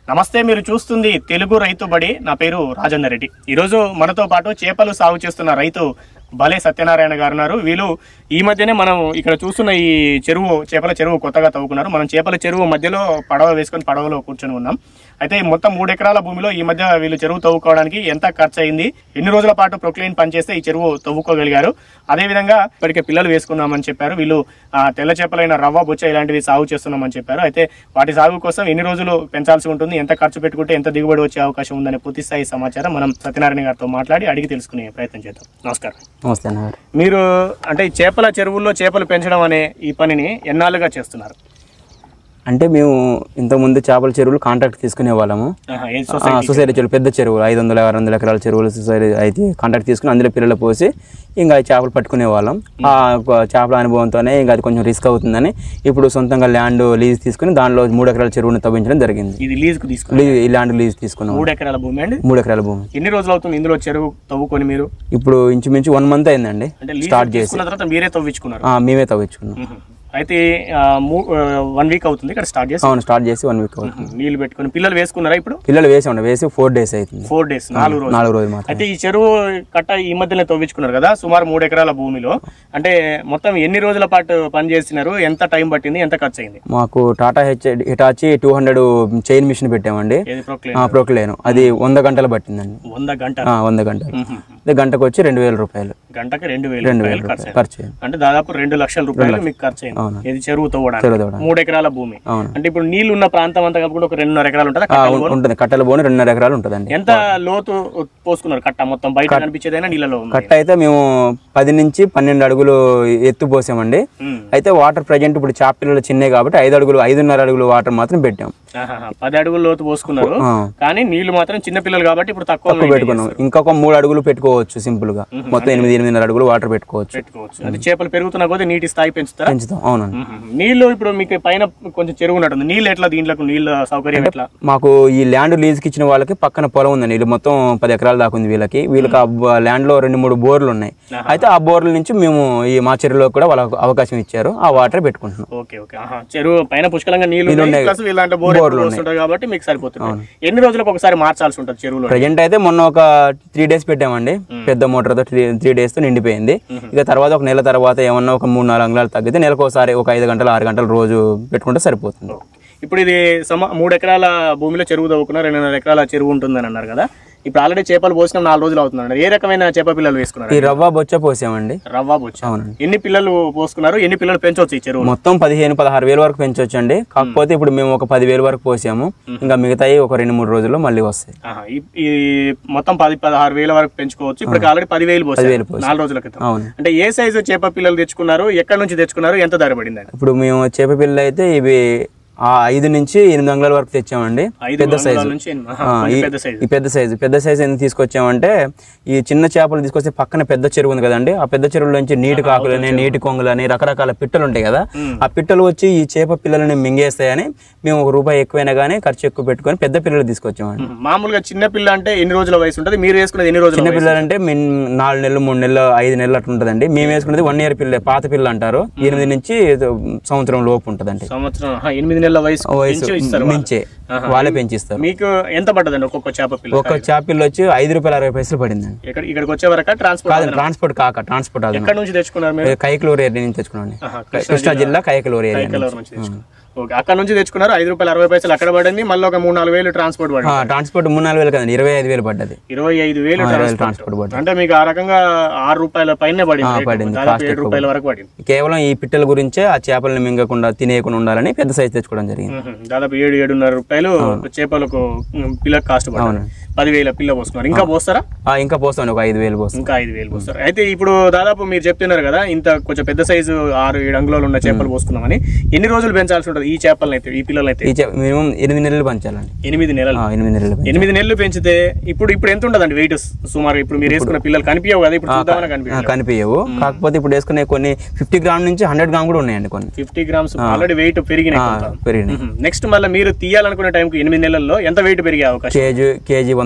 నమస్తే మీరు చూస్తుంది తెలుగు రైతు బడి నా పేరు రాజేందర్ రెడ్డి ఈరోజు మనతో పాటు చేపలు సాగు చేస్తున్న రైతు భలే సత్యనారాయణ గారు ఉన్నారు వీళ్ళు ఈ మధ్యనే మనం ఇక్కడ చూస్తున్న ఈ చెరువు చేపల చెరువు కొత్తగా తవ్వుకున్నారు మనం చేపల చెరువు మధ్యలో పడవ వేసుకొని పడవలో కూర్చొని ఉన్నాం అయితే ఈ మొత్తం మూడు ఎకరాల భూమిలో ఈ మధ్య వీళ్ళు చెరువు తవ్వుకోవడానికి ఎంత ఖర్చు అయింది ఎన్ని రోజుల పాటు ప్రొక్లైన్ పనిచేస్తే ఈ చెరువు తవ్వుకోగలిగారు అదేవిధంగా ఇప్పటికే పిల్లలు వేసుకున్నామని చెప్పారు వీళ్ళు ఆ, తెల్ల చేపలైన రవ్వ బొచ్చ ఇలాంటివి సాగు చేస్తున్నామని చెప్పారు అయితే వాటి సాగు కోసం ఎన్ని రోజులు పెంచాల్సి ఉంటుంది ఎంత ఖర్చు పెట్టుకుంటే ఎంత దిగుబడి వచ్చే అవకాశం ఉందనే పూర్తి స్థాయి సమాచారం మనం సత్యనారాయణ గారితో మాట్లాడి అడిగి తెలుసుకునే ప్రయత్నం చేద్దాం నమస్కారం నమస్తే అన్న గారు మీరు అంటే ఈ చేపల చెరువుల్లో చేపలు పెంచడం అనే ఈ పనిని ఎన్నాళ్ళుగా చేస్తున్నారు అంటే మేము ఇంతకుముందు చేపల చెరువులు కాంట్రాక్ట్ తీసుకునే వాళ్ళము ఆహా, ఏ ఆ, సొసైటీ సొసైటీ చెరువులు పెద్ద చెరువులు ఐదు వందల ఆరు వందల ఎకరాల చెరువులు సొసైటీ అయితే కాంట్రాక్ట్ తీసుకుని అందులో పిల్లలు పోసి ఇంకా ఆ చేపలు పట్టుకునే వాళ్ళం ఆ ఒక చేపల అనుభవంతోనే ఇంకా అది కొంచెం రిస్క్ అవుతుందని ఇప్పుడు సొంతంగా ల్యాండ్ లీజ్ తీసుకుని దానిలో మూడు ఎకరాల చెరువును తవ్వించడం జరిగింది ఇది లీజ్ కు తీసుకున్నారు లీ- ఈ ల్యాండ్ లీజ్ తీసుకున్నాం మూడు ఎకరాల భూమి అండి మూడు ఎకరాల భూమి ఎన్ని రోజులు అవుతుంది ఇందులో చెరువు తవ్వుకొని మీరు ఇప్పుడు ఇంచుమించు వన్ మంత్ అయిందండి అంటే లీజ్ స్టార్ట్ చేసి తీసుకున్న తర్వాత మీరే తవ్వించుకున్నారు ఆ, మేమే తవ్వించుకున్నాం మ్మ్. అయితే వన్ వీక్ అవుతుంది ఇక్కడ స్టార్ట్ చేసి అవును స్టార్ట్ చేసి వన్ వీక్ అవుతుంది నీళ్లు పెట్టుకుని పిల్లలు వేసుకున్నారా ఇప్పుడు పిల్లలు వేసి ఉండే వేసి ఫోర్ డేస్ అవుతుంది ఫోర్ డేస్ నాలుగు రోజులు నాలుగు రోజులు మాత్రం అయితే ఈ చెరువు కట్ట ఈ మధ్యనే తవ్వించుకున్నారు కదా సుమారు మూడు ఎకరాల భూమిలో అంటే మొత్తం ఎన్ని రోజుల పాటు పని చేసినారు ఎంత టైం పట్టింది ఎంత ఖర్చు అయింది మాకు Tata H Hitachi two hundred chain machine పెట్టామండి ఏది ప్రొక్లే ఆ, ప్రొక్లేను అది వంద గంటలు పట్టిందండి వంద గంట ఆ, వంద గంటలు అదే గంటకు వచ్చి రెండు వేల రూపాయలు గంటకి రెండు వేల రెండు వేల రూపాయలు ఖర్చు రూపాయలు అయింది. ఖర్చు అయింది. అంటే దాదాపు రెండు లక్షల రూపాయలు మీకు ఖర్చు అయింది అవును. ఇది చెరువు తవ్వడానికి చెరువు తవ్వడానికి. మూడు ఎకరాల భూమి అవును. అంటే ఇప్పుడు నీళ్లు ఉన్న ప్రాంతం అంతా కాకుండా ఒక రెండున్నర ఎకరాలు ఉంటుందా ఆ, ఉం- ఉంటుంది కట్టెల బోను రెండున్నర ఎకరాలు ఉంటుందండి ఎంత లోతు పోసుకున్నారు కట్ట మొత్తం బయట కనిపించేదైనా నీళ్ళలో ఉంది కట్ట అయితే మేము పది నుంచి పన్నెండు అడుగులు ఎత్తు పోసామండి మ్మ్. అయితే వాటర్ ప్రజెంట్ ఇప్పుడు చేప పిల్లలు చిన్నవి కాబట్టి ఐదు అడుగులు ఐదున్నర అడుగులు వాటర్ మాత్రం పెట్టాం ఆహాహా. పది అడుగుల లోతు పోసుకున్నారు ఆ. కానీ నీళ్లు మాత్రం చిన్న పిల్లలు కాబట్టి ఇప్పుడు తక్కువ తక్కువ పెట్టుకున్నాం ఇంకొక మూడు అడుగులు పెట్టుకోవచ్చు సింపుల్ గా మొత్తం ఎనిమిది ఎనిమిదిన్నర అడుగులు వాటర్ పెట్టుకోవచ్చు పెట్టుకోవచ్చు అది చేపలు పెరుగుతున్న కొద్దీ నీటి స్థాయి పెంచుతారా పెంచుతాం అవునండి మ్మ్. నీళ్లు ఇప్పుడు మీకు పైన కొంచెం చెరువు ఉన్నట్టుంది నీళ్ళు ఎట్లా దీంట్లోకి నీళ్ళ సౌకర్యం ఎట్లా మాకు ఈ ల్యాండ్ లీజ్కి ఇచ్చిన వాళ్ళకి పక్కన పొలం ఉందండి వీళ్ళు మొత్తం పది ఎకరాలు దాకా ఉంది వీళ్ళకి వీళ్ళకి ఆ బ- ల్యాండ్ లో రెండు మూడు బోర్లు ఉన్నాయి అయితే ఆ బోర్ల నుంచి మేము ఈ మా చెరువులో కూడా వాళ్ళకి అవకాశం ఇచ్చారు ఆ వాటర్ పెట్టుకుంటున్నాం ఓకే ఓకే ఆహా. చెరువు పైన పుష్కలంగా నీళ్లు ఉన్నాయి ప్లస్ ఇలాంటి బోర్ ఎప్పుడు వస్తుంటాయి కాబట్టి మీకు సరిపోతుంది ఎన్ని రోజులకు ఒకసారి మార్చాల్సి ఉంటుంది చెరువులో ప్రజెంట్ అయితే మొన్న ఒక త్రీ డేస్ పెట్టామండి పెద్ద మోటార్తో త్రీ త్రీ డేస్ తో నిండిపోయింది ఇక తర్వాత ఒక నెల తర్వాత ఏమన్నా ఒక మూడు నాలుగు అంగుళాలు తగ్గితే నెలకు ఒకసారి ఒక ఐదు గంటలు ఆరు గంటలు రోజు పెట్టుకుంటే సరిపోతుంది ఇప్పుడు ఇది సమ మూడు ఎకరాల భూమిలో చెరువు తవ్వుకున్నారు రెండున్నర ఎకరాల చెరువు ఉంటుందని అన్నారు కదా ఇప్పుడు ఆల్రెడీ చేపలు పోసిన నాలుగు రోజులు అవుతుంది ఏ రకమైన చేప పిల్లలు వేసుకున్నారు ఈ రవ్వ బొచ్చ పోసామండి రవ్వ బొచ్చ అవునండి ఎన్ని పిల్లలు పోసుకున్నారు ఎన్ని పిల్లలు పెంచవచ్చు ఈ చెరువు మొత్తం పదిహేను పదహారు వేల వరకు పెంచొచ్చండి కాకపోతే ఇప్పుడు మేము ఒక పదివేలు వరకు పోసాము ఇంకా మిగతాయి ఒక రెండు మూడు రోజుల్లో మళ్ళీ వస్తాయి ఆహా. ఈ- ఈ మొత్తం పది పదహారు వేల వరకు పెంచుకోవచ్చు ఇప్పుడు ఆల్రెడీ పదివేలు పోసారు పదివేలు పోసాం. నాలుగు రోజుల క్రితం అవును అంటే ఏ సైజు చేప పిల్లలు తెచ్చుకున్నారు ఎక్కడి నుంచి తెచ్చుకున్నారు ఎంత ధర పడిందండి ఇప్పుడు మేము చేప పిల్లలు అయితే ఇవి ఆ ఐదు నుంచి ఎనిమిది అంగుళాల వరకు తెచ్చామండి ఐదు పెద్ద అంగుళాల సైజు నుంచి ఎనిమిది. ఆహా, ఆ, కొంచెం ఈ- పెద్ద సైజు ఈ పెద్ద సైజు పెద్ద సైజు ఎందుకు తీసుకొచ్చామంటే ఈ చిన్న చేపలు తీసుకొస్తే పక్కన పెద్ద చెరువు ఉంది కదండి ఆ పెద్ద చెరువులో నుంచి నీటి కాకులని నీటి కొంగులని రకరకాల పిట్టలు ఉంటాయి కదా ఆ పిట్టలు వచ్చి ఈ చేప పిల్లలని మింగేస్తాయని మేము ఒక రూపాయి ఎక్కువైనా కానీ ఖర్చు ఎక్కువ పెట్టుకొని పెద్ద పిల్లలు తీసుకొచ్చామండి మామూలుగా చిన్న పిల్ల అంటే ఎన్ని రోజుల వయసు ఉంటుంది మీరు వేసుకునేది ఎన్ని రోజుల చిన్న వయసు? పిల్లలు అంటే మిన్ నాలుగు నెలలు మూడు నెలలు ఐదు నెలలు అట్లా ఉంటుందండి మేము వేసుకునేది వన్ ఇయర్ పిల్ల పాత పిల్ల అంటారు ఎనిమిది నుంచి ఏదో సంవత్సరం లోపు ఉంటుందండి సంవత్సరం ఆహా, ఎనిమిది నెలల వయసు వయసు పెంచి ఇస్తారు వాళ్ళు. మించే వాళ్ళే పెంచిస్తారు మీకు ఎంత పడ్డదండి ఒక్కొక్క చేప పిల్ల ఒక చేపలు వచ్చి ఐదు రూపాయల అరవై పైసలు పడిందండి ఇక్కడ ఇక్కడికి వచ్చే వరకు ట్రాన్స్పోర్ట్ కాదు ట్రాన్స్పోర్ట్ కాక ట్రాన్స్పోర్ట్ అది ఎక్కడ నుంచి తెచ్చుకున్నారు మీరు కైకలూరు ఏరియా నుంచి తెచ్చుకున్నాండి ఆహా, కృష్ణా జిల్లా కైకలూరు ఏరియా కైకలూరు నుంచి తెచ్చుకున్నారు ఓకే అక్కడ నుంచి తెచ్చుకున్నారు ఐదు రూపాయలు అరవై పైసలు అక్కడ పడింది మళ్ళీ ఒక మూడు నాలుగు వేలు ట్రాన్స్పోర్ట్ పడింది ట్రాన్స్పోర్ట్ మూడు నాలుగు వేలు కదండి ఇరవై ఐదు వేలు పడ్డది ఇరవై ఐదు వేలు ఇరవై ట్రాన్స్పోర్ట్ ట్రాన్స్పోర్ట్ పడ్డది అంటే మీకు ఆ రకంగా ఆరు రూపాయల పైన పడింది రేటు. పడింది. దాదాపు కాస్ట్ ఏడు రూపాయల వరకు పడింది కేవలం ఈ పిట్టల గురించే ఆ చేపలను మింగకుండా తినేయకుండా ఉండాలని పెద్ద సైజ్ తెచ్చుకోవడం జరిగింది మ్మ్. దాదాపు ఏడు ఏడున్నర రూపాయలు చేపలకు మ్, పిల్ల కాస్ట్ పడింది పదివేల పిల్ల పోసుకున్నారు ఇంకా పోస్తారా ఆ, ఇంకా పోస్తాం ఒక ఐదు వేలు పోస్తాం ఇంకా ఐదు వేలు పోస్తారు అయితే ఇప్పుడు దాదాపు మీరు చెప్తున్నారు కదా ఇంత కొంచెం పెద్ద సైజు ఆరు ఏడు అంగుళాలు ఉన్న చేపలు పోసుకున్నామని ఎన్ని రోజులు పెంచాల్సి ఉంటుంది ఈ చేపలను అయితే ఈ పిల్లలు అయితే ఈ చే- మినిమం ఎనిమిది నెలలు పంచాలండి ఎనిమిది నెలలు ఆ, ఎనిమిది నెలలు పెంచాలి. ఎనిమిది నెలలు పెంచితే ఇప్పుడు ఇప్పుడు ఎంత ఉంటుందండి వెయిట్ సుమారు ఇప్పుడు మీరు వేసుకున్న పిల్లలు కనిపించవు కదా ఇప్పుడు చూద్దామని ఆ, కనిపించవు కనిపించవు కాకపోతే ఇప్పుడు వేసుకునే కొన్ని ఫిఫ్టీ గ్రామ్ నుంచి హండ్రెడ్ గ్రామ్ కూడా ఉన్నాయండి కొన్ని ఫిఫ్టీ గ్రామ్స్ ఆల్రెడీ వెయిట్ పెరిగినాయి ఆ, పెరిగినాయి నెక్స్ట్ మళ్ళీ మీరు తీయాలనుకునే టైంకి ఎనిమిది నెలల్లో ఎంత వెయిట్ పెరిగే అవకాశం కేజీ కేజీ వంద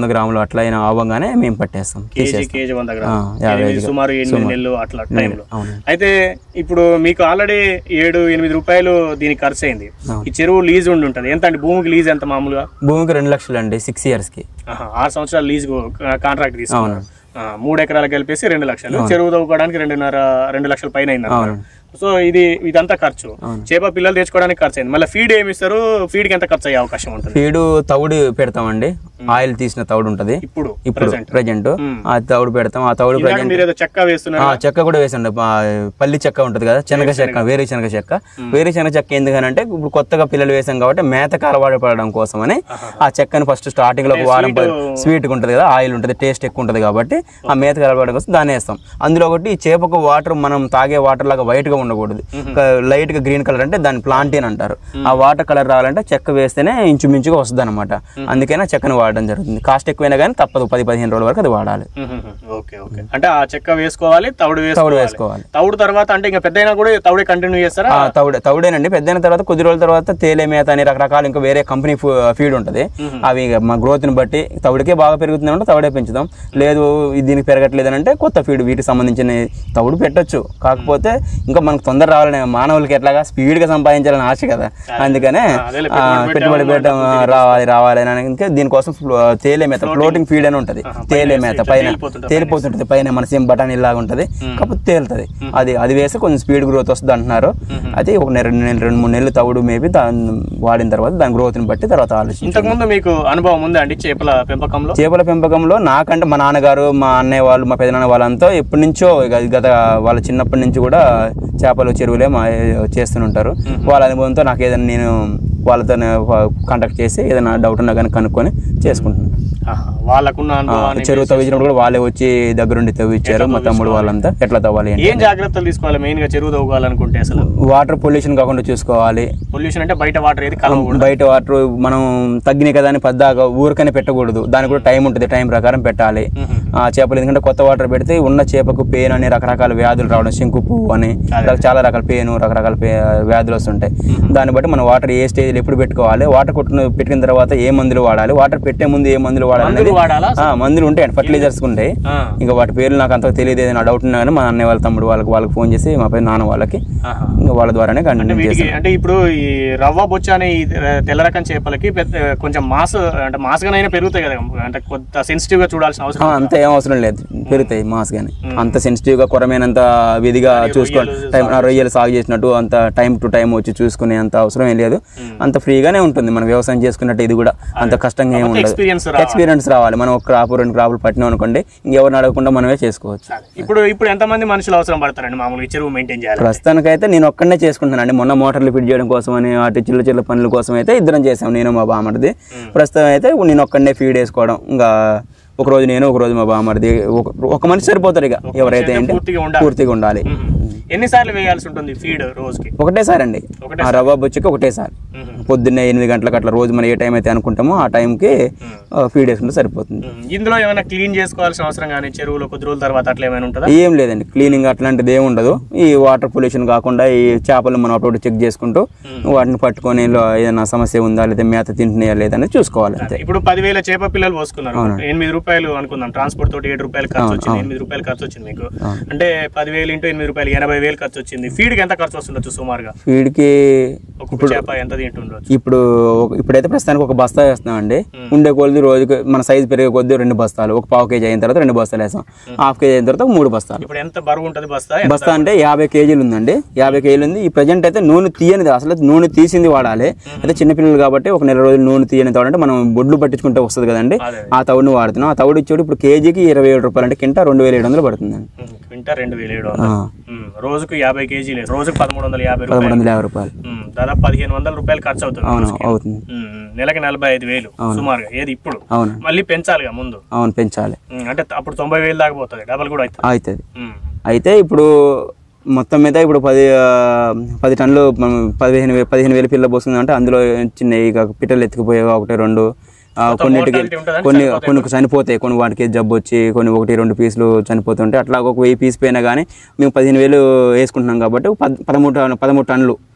వంద గ్రాములు అట్లా అయినా అవ్వగానే మేము పట్టేస్తాం కేజీ తీసేస్తాం కేజీ వంద ఆ, గ్రాములు యాభై ఎనిమిది ఐదు సుమారు ఎనిమిది నెలలు అట్లా టైంలో అవును అయితే ఇప్పుడు మీకు ఆల్రెడీ ఏడు ఎనిమిది రూపాయలు దీనికి ఖర్చు అయింది ఈ చెరువు లీజ్ ఉండి ఉంటుంది ఎంత అండి భూమికి లీజ్ ఎంత మామూలుగా భూమికి రెండు లక్షలు అండి సిక్స్ ఇయర్స్కి ఆహా, ఆరు సంవత్సరాలు లీజ్ కాంట్రాక్ట్ తీసుకున్నారు ఆ, మూడు ఎకరాలు కలిపేసి రెండు లక్షలు చెరువు తవ్వుకోవడానికి రెండున్నర రెండు లక్షల పైన అయింది అన్నమాట. సో ఇది ఇదంతా ఖర్చు చేప పిల్లలు తెచ్చుకోవడానికి ఖర్చు అయింది మళ్ళీ ఫీడ్ ఏమి ఇస్తారు ఫీడ్ కి ఎంత ఖర్చు అయ్యే అవకాశం ఉంటుంది ఫీడు తౌడు పెడతామండి ఆయిల్ తీసిన తౌడు ఉంటది ఇప్పుడు ఇప్పుడు ప్రజెంట్ ఆ తౌడు పెడతాం ఆ తౌడు ఇందాక మీరు ఏదో చెక్క వేస్తున్నారు ఆ చెక్క కూడా వేసండి ఆ, పల్లి చెక్క ఉంటది కదా శనగ చెక్క వేరే శనగ చెక్క వేరే శనగ చెక్క ఎందుకనంటే ఇప్పుడు కొత్తగా పిల్లలు వేసాం కాబట్టి మేతకు అలవాటు పడడం కోసమని ఆ చెక్కని ఫస్ట్ స్టార్టింగ్ లో ఒక వారం స్వీట్ గా ఉంటది కదా ఆయిల్ ఉంటది టేస్ట్ ఎక్కువ ఉంటది కాబట్టి ఆ మేతకు అలవాటు కోసం దాన్ని వేస్తాం అందులో ఒకటి ఈ చేపకు వాటర్ మనం తాగే వాటర్ లాగా వైట్ గా ఉండకూడదు లైట్ గా గ్రీన్ కలర్ అంటే దాన్ని ప్లాంటీన్ అంటారు ఆ వాటర్ కలర్ రావాలంటే చెక్క వేస్తేనే ఇంచుమించుగా వస్తుంది అనమాట అందుకనే ఆ చెక్కని వాడడం జరుగుతుంది కాస్ట్ ఎక్కువైనా కానీ తప్పదు పది పదిహేను రోజుల వరకు అది వాడాలి ఓకే ఓకే అంటే ఆ చెక్క వేసుకోవాలి తౌడు తౌడు వేసుకోవాలి వేసుకోవాలి తౌడు తర్వాత అంటే ఇంకా పెద్ద కూడా తౌడే కంటిన్యూ చేస్తారా ఆ, తౌడే తౌడేనండి పెద్దయిన తర్వాత కొద్ది రోజుల తర్వాత తేలే మేత అని రకరకాల ఇంకా వేరే కంపెనీ ఫీడ్ ఉంటుంది అవి ఇక మా growth ని బట్టి తౌడికే బాగా పెరుగుతుంది అంటే తౌడే పెంచుదాం లేదు ఇది దీనికి పెరగట్లేదు అని అంటే కొత్త ఫీడ్ వీటికి సంబంధించిన తౌడు పెట్టొచ్చు కాకపోతే ఇంకా మనకు తొందర రావాలని మానవులకి ఎట్లాగా speed గా సంపాదించాలని ఆశ కదా అందుకనే అదేలే, ఆ, పెట్టుబడి పెట్టడం రావాలి రావాలి అని ఇంకా దీనికోసం ఫ్లో- తేలే మేత ఫ్లోటింగ్ ఫీడ్ అని ఉంటుంది తేలే మేత పైన తేలిపోతుంటుంది, తేలిపోతుంటది పైన మన సేమ్ బఠానీ లాగా ఉంటది కాకపోతే తేలుతుంది అది అది వేస్తే కొంచెం స్పీడ్ గ్రోత్ వస్తుంది అంటున్నారు అయితే ఒక నెల రెండు నెలలు రెండు మూడు నెలలు తవుడు మేబీ దాన్ని వాడిన తర్వాత దాని growth ని బట్టి తర్వాత ఆలోచించి ఇంతకు ముందు మీకు అనుభవం ఉందా అండి చేపల పెంపకంలో చేపల పెంపకంలో నాకంటే మా నాన్నగారు మా అన్నయ్య వాళ్ళు మా పెదనాన్న వాళ్ళంతా ఎప్పటి నుంచో ఇక గత వాళ్ళ చిన్నప్పటి నుంచి కూడా చేపలు చెరువులే మా చేస్తుంటారు వాళ్ళ అనుభవంతో నాకు ఏదైనా నేను వాళ్ళతో కాంటాక్ట్ చేసి ఏదైనా డౌట్ ఉన్నా కానీ కనుక్కొని చేసుకుంటున్నాను ఆహా, వాళ్ళకున్న అనుభవాన్ని చెరువు తవ్వించినప్పుడు కూడా వాళ్ళే వచ్చి దగ్గరుండి తవ్విచ్చారు మా తమ్ముడు వాళ్ళంతా ఎట్లా తవ్వాలి ఏంటి ఏం జాగ్రత్తలు తీసుకోవాలి మెయిన్ గా చెరువు తవ్వుకోవాలనుకుంటే అసలు వాటర్ పొల్యూషన్ కాకుండా చూసుకోవాలి పొల్యూషన్ అంటే బయట వాటర్ ఏది కలవకూడదు బయట వాటర్ మనం తగ్గినాయి కదా అని పద్దాక ఊరికనే పెట్టకూడదు దానికి కూడా టైం ఉంటుంది టైం ప్రకారం పెట్టాలి ఆ చేపలు ఎందుకంటే కొత్త వాటర్ పెడితే ఉన్న చేపకు పేను అని రకరకాల వ్యాధులు రావడం శంకు పువ్వు అని రక- చాలా రకాల పేను రకరకాల పే- వ్యాధులు వస్తుంటాయి దాన్ని బట్టి మనం వాటర్ ఏ స్టేజ్లో ఎప్పుడు పెట్టుకోవాలి వాటర్ కొట్టిన పెట్టిన తర్వాత ఏ మందులు వాడాలి వాటర్ పెట్టే ముందు ఏ మందులు వాడాలి అనేది మందులు వాడాలా ఆ, మందులు ఉంటాయండి ఫర్టిలైజర్స్ ఉంటాయి ఆ. ఇంకా వాటి పేర్లు నాకు అంత తెలియదు ఏదైనా డౌట్ ఉన్నా కానీ మా అన్నయ్య వాళ్ళ తమ్ముడు వాళ్ళకి వాళ్ళకి ఫోన్ చేసి మా పై నాన్న వాళ్ళకి ఆహా. ఇంకా వాళ్ళ ద్వారానే కంటిన్యూ వీటికి అంటే ఇప్పుడు ఈ రవ్వ బొచ్చ అనే ఈ తెల్ల రకం చేపలకి పెద్ద- కొంచెం మాస్ అంటే మాస్గానైనా పెరుగుతాయి కదా అంటే కొంత సెన్సిటివ్ గా చూడాల్సిన అవసరం ఆ, అంత ఏం అవసరం లేదు పెరుగుతాయి మాస్ కానీ అంత సెన్సిటివ్ గా కొరమైనంత విధిగా చూసుకోవాలి టైం ఆ రొయ్యలు సాగు చేసినట్టు అంత టైం టు టైం వచ్చి చూసుకునే అంత అవసరం ఏం లేదు అంత ఫ్రీగానే ఉంటుంది మనం వ్యవసాయం చేసుకున్నట్టు ఇది కూడా అంత కష్టంగా ఏమి ఉండదు ఎక్స్పీరియన్స్ రావాలి ఎక్స్పీరియన్స్ రావాలి మనం ఒక క్రాప్ రెండు క్రాపులు పట్టినాం అనుకోండి ఇంకెవరిని అడగకుండా మనమే చేసుకోవచ్చు ఇప్పుడు ఇప్పుడు ఎంతమంది మనుషులు అవసరం పడతారండి మామూలుగా ఈ చెరువు మెయింటైన్ చేయాలి ప్రస్తుతానికైతే నేను ఒక్కడనే చేసుకుంటున్నానండి మొన్న మోటార్లు ఫిట్ చేయడం కోసం అని అటు చిల్ల చిల్ల పనుల కోసం అయితే ఇద్దరం చేసాం నేను మా బామర్ది ప్రస్తుతం అయితే నేను ఒక్కడనే ఫీడ్ వేసుకోవడం ఇంకా ఒక రోజు నేను ఒక రోజు మా బామర్ది ఒక- ఒక మనిషి సరిపోతారు ఇక ఎవరైతే ఏంటి పూర్తిగా ఉండాలి పూర్తిగా ఉండాలి మ్మ్. ఎన్నిసార్లు వేయాల్సి ఉంటుంది ఫీడ్ రోజుకి ఒకటేసారి అండి ఆ రవ్వ బొచ్చుకి ఒకటేసారి పొద్దున్నే ఎనిమిది గంటలకు అట్లా రోజు మనం ఏ టైం అయితే అనుకుంటామో ఆ టైంకి ఫీడ్ వేసుకుంటే సరిపోతుంది మ్మ్. ఇందులో ఏమైనా క్లీన్ చేసుకోవాల్సిన అవసరం కానీ చెరువులో కొద్ది రోజుల తర్వాత అట్లా ఏమైనా ఉంటుందా ఏం లేదండి క్లీనింగ్ అట్లాంటిది ఏమి ఉండదు ఈ వాటర్ పొల్యూషన్ కాకుండా ఈ చేపలు మనం అప్పుడు చెక్ చేసుకుంటూ వాటిని పట్టుకొని లో ఏదైనా సమస్య ఉందా లేదా మేత తింటున్నాయా లేదా అనేది చూసుకోవాలి అంతే ఇప్పుడు పదివేల చేప పిల్లలు పోసుకున్నారు ఎనిమిది రూపాయలు అనుకుందాం ట్రాన్స్పోర్ట్ తోటి ఏడు రూపాయలు ఖర్చు వచ్చింది ఎనిమిది రూపాయలు ఖర్చు వచ్చింది మీకు అంటే పదివేలు ఇంటూ ఎనిమిది రూపాయలు ఎనభై వేలు ఖర్చు వచ్చింది ఫీడ్ కి ఎంత ఖర్చు వస్తుండొచ్చు సుమారుగా ఫీడ్కి ఒక్కొక్క చేప ఎంత తింటుండొచ్చు ఇప్పుడు ఒక- ఇప్పుడైతే ప్రస్తుతానికి ఒక బస్తా వేస్తున్నామండి ఉండే కొద్ది రోజుకి మన సైజు పెరిగే కొద్ది రెండు బస్తాలు ఒక పావు కేజీ అయిన తర్వాత రెండు బస్తాలు వేస్తాం హాఫ్ కేజీ అయిన తర్వాత ఒక మూడు బస్తాలు ఇప్పుడు ఎంత బరువు ఉంటుంది బస్తా ఎంత- బస్తా అంటే యాభై కేజీలు ఉందండి యాభై కేజీలు ఉంది ఈ ప్రజెంట్ అయితే నూనె తీయనిది అసలు నూనె తీసింది వాడాలి అయితే చిన్నపిల్లలు కాబట్టి ఒక నెల రోజులు నూనె తీయని తౌడు అంటే మనం బొడ్లు పట్టించుకుంటే వస్తుంది కదండి అదే. ఆ తౌడుని వాడుతున్నాం ఆ తౌడు ఇచ్చేది ఇప్పుడు కేజీకి ఇరవై ఏడు రూపాయలు అంటే కింట రెండు వేల ఏడు వందలు పడుతుందండి మ్మ్. క్వింటా రెండు వేలు ఏడు వందలు మ్మ్. రోజుకు యాభై కేజీలు రోజుకు పదమూడు వందల యాభై రూపాయలు పదమూడు వందల యాభై రూపాయలు మ్మ్. దాదాపు పదిహేను వందల రూపాయలు ఖర్చు అవుతుంది అవును రోజుకి. అవుతుంది మ్మ్. నెలకి నలభై ఐదు వేలు సుమారుగా ఏది ఇప్పుడు అవును మళ్ళీ పెంచాలిగా ముందు అవును పెంచాలి మ్మ్. అంటే అప్పుడు తొంభై వేలు దాకా పోతుంది డబల్ కూడా అవుతుంది అవుతుంది మ్మ్. అయితే ఇప్పుడు మొత్తం మీద ఇప్పుడు పది ఆ, పది టన్నులు మనం పదిహేను వే- పదిహేను వేలు పిల్ల పోస్తుంది అంటే అందులో చిన్న ఇక పిట్టలు ఎత్తుకుపోయే ఒకటి రెండు ఆ, కొన్నిటికి mortality ఉంటుందని కొన్ని కొన్ని చనిపోతాయి కొన్ని వాటికి జబ్బు వచ్చి కొన్ని ఒకటి రెండు పీసులు చనిపోతుంటాయి అట్లా ఒక వెయ్యి పీస్ పోయినా కానీ మేము పదిహేను వేలు వేసుకుంటున్నాం కాబట్టి పద్ పదమూడు టన్ను- పదమూడు టన్నులు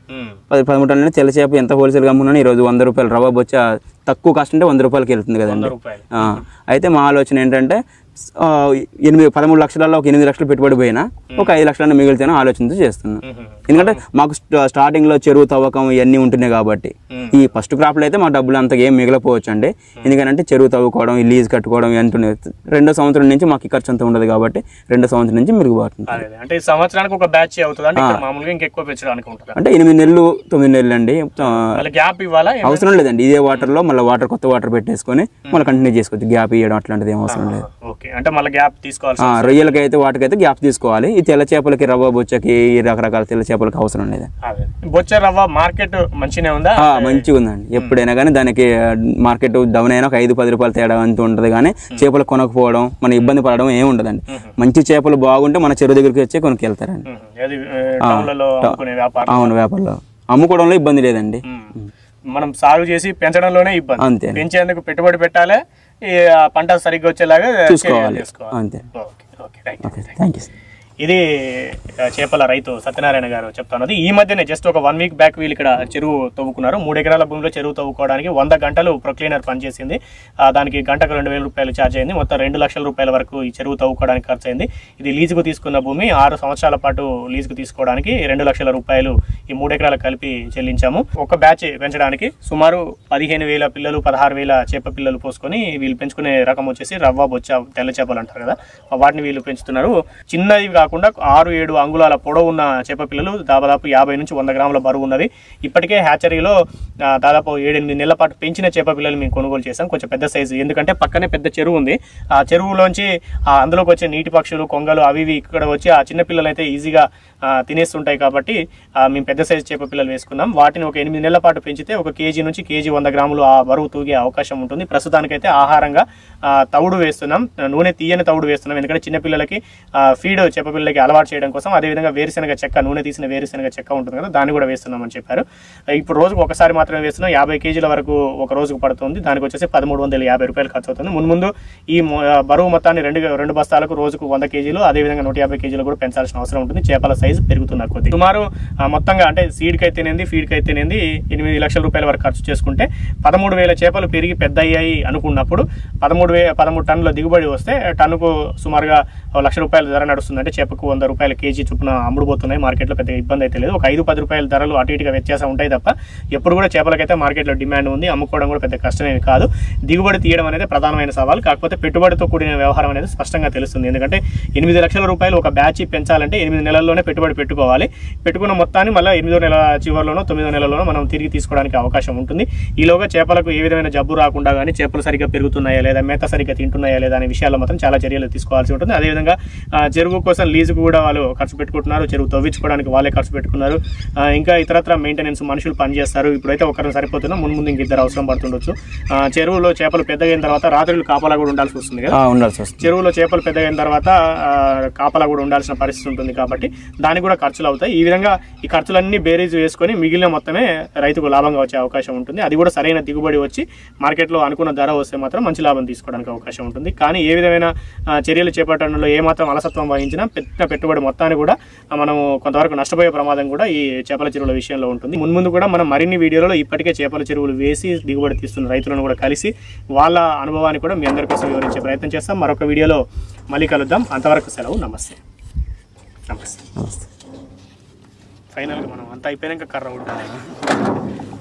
ఉమ్. పది పదమూడు టన్నులు తెల్ల చేప ఎంత హోల్సేల్గా అమ్ముకున్నా ఈరోజు వంద రూపాయలు రవ్వ బొచ్చ తక్కువ కాస్ట్ అంటే వంద రూపాయలకి వెళ్తుంది కదండి రూపాయలు ఆ, అయితే మా ఆలోచన ఏంటంటే ఆ, ఎనిమిది పదమూడు లక్షలలో ఒక ఎనిమిది లక్షలు పెట్టుబడి పోయినా ఒక ఐదు లక్షలన్నా మిగిలితేనే ఆలోచనతో చేస్తున్నాం ఉహు. ఎందుకంటే మాకు స్ట- స్టార్టింగ్ లో చెరువు తవ్వకం ఇవన్నీ ఉంటున్నాయి కాబట్టి మ్మ్. ఈ ఫస్ట్ క్రాప్ లో అయితే మా డబ్బులు అంతగా ఏం మిగిలిపోవచ్చు అండి ఎందుకంటే చెరువు తవ్వుకోవడం ఈ లీజ్ కట్టుకోవడం ఇవన్నీ ఉన్నాయి. రెండో సంవత్సరం నుంచి మాకు ఈ ఖర్చు అంత ఉండదు కాబట్టి రెండో సంవత్సరం నుంచి మిరుగుబాటుంది అదే అదే. అంటే ఈ సంవత్సరానికి ఒక బ్యాచ్ అవుతుంది అంటే ఇక్కడ మామూలుగా ఇంకెక్కువ పెంచడానికి ఉంటుంది అంటే ఎనిమిది నెలలు తొమ్మిది నెలలు అండి ఆ, మళ్ళీ గ్యాప్ ఇవ్వాలా ఏం- అవసరం లేదండి ఇదే వాటర్ లో మళ్ళీ వాటర్ కొత్త వాటర్ పెట్టేసుకొని మళ్ళీ కంటిన్యూ చేసుకోవచ్చు గ్యాప్ ఇవ్వడం అట్లాంటిది ఏం అవసరం లేదు ఓకే అంటే మళ్ళీ గ్యాప్ తీసుకోవాల్సి ఆ, రొయ్యలకి అయితే వాటికైతే గ్యాప్ తీసుకోవాలి ఈ తెల్ల చేపలకి రవ్వ బొచ్చకి ఈ రకరకాల తెల్ల చేపలకి అవసరం లేదు అదే బొచ్చ రవ్వ మార్కెట్ మంచినే ఉందా ఆ, మంచిగా ఉందండి ఎప్పుడైనా కానీ దానికి మార్కెట్ డౌన్ అయినా ఒక ఐదు పది రూపాయలు తేడా అంత ఉంటుంది కానీ చేపలు కొనకపోవడం మన ఇబ్బంది పడడం ఏమి ఉండదండి మంచి చేపలు బాగుంటే మన చెరువు దగ్గరికి వచ్చి కొనుక్కెళ్తారండి ఉహు. ఏది ఏ, టౌన్లలో అమ్ముకునే వ్యాపారం అవును వ్యాపారంలో అమ్ముకోవడంలో ఇబ్బంది లేదండి ఉమ్. మనం సాగు చేసి పెంచడంలోనే ఇబ్బంది అంతే పెంచేందుకు పెట్టుబడి పెట్టాలి ఈ ఆ పంట సరిగ్గా వచ్చేలాగా చూసుకోవాలి. చర్యలు తీసుకోవాలి అంతే okay okay right okay thank you ఇది ఆ, చేపల రైతు సత్యనారాయణ గారు చెప్తున్నది ఈ మధ్యనే జస్ట్ ఒక వన్ వీక్ బ్యాక్ వీళ్ళు ఇక్కడ చెరువు తవ్వుకున్నారు మూడు ఎకరాల భూమిలో చెరువు తవ్వుకోవడానికి వంద గంటలు ప్రొక్లీనర్ పనిచేసింది ఆ, దానికి గంటకు రెండు వేల రూపాయలు ఛార్జ్ అయింది మొత్తం రెండు లక్షల రూపాయల వరకు ఈ చెరువు తవ్వుకోవడానికి ఖర్చు అయింది ఇది లీజుకు తీసుకున్న భూమి ఆరు సంవత్సరాల పాటు లీజుకు తీసుకోవడానికి రెండు లక్షల రూపాయలు ఈ మూడు ఎకరాలు కలిపి చెల్లించాము ఒక బ్యాచ్ పెంచడానికి సుమారు పదిహేను వేల పిల్లలు పదహారు వేల చేప పిల్లలు పోసుకొని వీళ్ళు పెంచుకునే రకం వచ్చేసి రవ్వ బొచ్చ తెల్ల చేపలు అంటారు కదా వాటిని వీళ్ళు పెంచుతున్నారు చిన్నవి కాకుండా ఆరు ఏడు అంగుళాల పొడవు ఉన్న చేప పిల్లలు దాదాపు యాభై నుంచి వంద గ్రాముల బరువు ఉన్నది ఇప్పటికే హ్యాచరీలో ఆ, దాదాపు ఏడెనిమిది నెలల పాటు పెంచిన చేప పిల్లలు మేము కొనుగోలు చేసాం కొంచెం పెద్ద సైజు ఎందుకంటే పక్కనే పెద్ద చెరువు ఉంది ఆ చెరువులోంచి ఆ అందులోకి వచ్చే నీటి పక్షులు కొంగలు అవి ఇవి ఇక్కడ వచ్చి ఆ చిన్న పిల్లలు అయితే ఈజీగా ఆ, తినేస్తుంటాయి కాబట్టి ఆ, మేము పెద్ద సైజు చేప పిల్లలు వేసుకున్నాం వాటిని ఒక ఎనిమిది నెలల పాటు పెంచితే ఒక కేజీ నుంచి కేజీ వంద గ్రాములు ఆ బరువు తూగే అవకాశం ఉంటుంది ప్రస్తుతానికైతే ఆహారంగా ఆ, తవుడు వేస్తున్నాం నూనె తీయని తవుడు వేస్తున్నాం ఎందుకంటే చిన్న పిల్లలకి ఫీడ్ చేప పిల్లలకి అలవాటు చేయడం కోసం అదేవిధంగా వేరుశనగ చెక్క నూనె తీసిన వేరుశనగ చెక్క ఉంటుంది కదా దాన్ని కూడా వేస్తున్నామని చెప్పారు ఇప్పుడు రోజుకు ఒకసారి మాత్రమే వేస్తున్నాం యాభై కేజీల వరకు ఒక రోజుకు పడుతుంది దానికి వచ్చేసి పదమూడు వందల యాభై రూపాయలు ఖర్చు అవుతుంది మున్ముందు ఈ మొ- బరువు మొత్తాన్ని రెండు రెండు బస్తాలకు రోజుకు వంద కేజీలు అదేవిధంగా నూట యాభై కేజీలు కూడా పెంచాల్సిన అవసరం ఉంటుంది చేపల సైజు పెరుగుతున్న కొద్ది సుమారు ఆ, మొత్తంగా అంటే సీడ్కి అయితేనేది ఫీడ్కి అయితేనేది ఎనిమిది లక్షల రూపాయల వరకు ఖర్చు చేసుకుంటే పదమూడు వేల చేపలు పెరిగి పెద్ద అయ్యాయి అనుకున్నప్పుడు పదమూడు వే పదమూడు టన్నుల దిగుబడి వస్తే టన్నుకు సుమారుగా ఓ లక్ష రూపాయల ధర నడుస్తుంది అంటే చేపకు వంద రూపాయల కేజీ చొప్పున అమ్ముడుపోతున్నాయి మార్కెట్లో పెద్ద ఇబ్బంది అయితే లేదు ఒక ఐదు పది రూపాయల ధరలు అటు ఇటుగా వ్యత్యాసం ఉంటాయి తప్ప ఎప్పుడు కూడా చేపలకైతే మార్కెట్లో డిమాండ్ ఉంది అమ్ముకోవడం కూడా పెద్ద కష్టమేమి కాదు దిగుబడి తీయడం అనేది ప్రధానమైన సవాల్ కాకపోతే పెట్టుబడితో కూడిన వ్యవహారం అనేది స్పష్టంగా తెలుస్తుంది ఎందుకంటే ఎనిమిది లక్షల రూపాయలు ఒక బ్యాచ్ పెంచాలంటే ఎనిమిది నెలల్లోనే పెట్టుబడి పెట్టుకోవాలి పెట్టుకున్న మొత్తాన్ని మళ్ళీ ఎనిమిదో నెల చివరిలోనో తొమ్మిదో నెలలోనో మనం తిరిగి తీసుకోవడానికి అవకాశం ఉంటుంది ఈలోగా చేపలకు ఏ విధమైన జబ్బు రాకుండా కానీ చేపలు సరిగ్గా పెరుగుతున్నాయా లేదా మేత సరిగ్గా తింటున్నాయా లేదా అనే విషయాల్లో మాత్రం చాలా చర్యలు తీసుకోవాల్సి ఉంటుంది అదేవిధంగా ఆ, చెరువు కోసం లీజుకు కూడా వాళ్ళు ఖర్చు పెట్టుకుంటున్నారు చెరువు తవ్వించుకోవడానికి వాళ్ళే ఖర్చు పెట్టుకున్నారు ఆ, ఇంకా ఇతరత్ర మెయింటెనెన్స్ మనుషులు పనిచేస్తారు ఇప్పుడైతే ఒకరిని సరిపోతున్నా ముందు ముందు ఇంక ఇద్దరు అవసరం పడుతుండొచ్చు ఆ, చెరువులో చేపలు పెద్దగైన తర్వాత రాత్రులు కాపలా కూడా ఉండాల్సి వస్తుంది కదా ఆ, ఉండాల్సి వస్తుంది చెరువులో చేపలు పెద్దగైన తర్వాత ఆ, కాపలా కూడా ఉండాల్సిన పరిస్థితి ఉంటుంది కాబట్టి దానికి కూడా ఖర్చులు అవుతాయి ఈ విధంగా ఈ ఖర్చులన్నీ బేరీజ్ వేసుకొని మిగిలిన మొత్తమే రైతుకు లాభంగా వచ్చే అవకాశం ఉంటుంది అది కూడా సరైన దిగుబడి వచ్చి మార్కెట్లో అనుకున్న ధర వస్తే మాత్రం మంచి లాభం తీసుకోవడానికి అవకాశం ఉంటుంది కానీ ఏ విధమైన ఆ, చర్యలు చేపట్టడంలో ఏమాత్రం అలసత్వం వహించినా పెద్ద పెట్టుబడి మొత్తాన్ని కూడా ఆ, మనం కొంతవరకు నష్టపోయే ప్రమాదం కూడా ఈ చేపల చెరువుల విషయంలో ఉంటుంది మున్ముందు కూడా మనం మరిన్ని వీడియోలలో ఇప్పటికే చేపల చెరువులు వేసి దిగుబడి తీస్తున్న రైతులను కూడా కలిసి వాళ్ళ అనుభవాన్ని కూడా మీ అందరి కోసం వివరించే ప్రయత్నం చేస్తాం మరొక వీడియోలో మళ్ళీ కలుద్దాం అంతవరకు సెలవు నమస్తే నమస్తే నమస్తే ఫైనల్గా మనం అంతా అయిపోయాక కర్ర ఉంటాం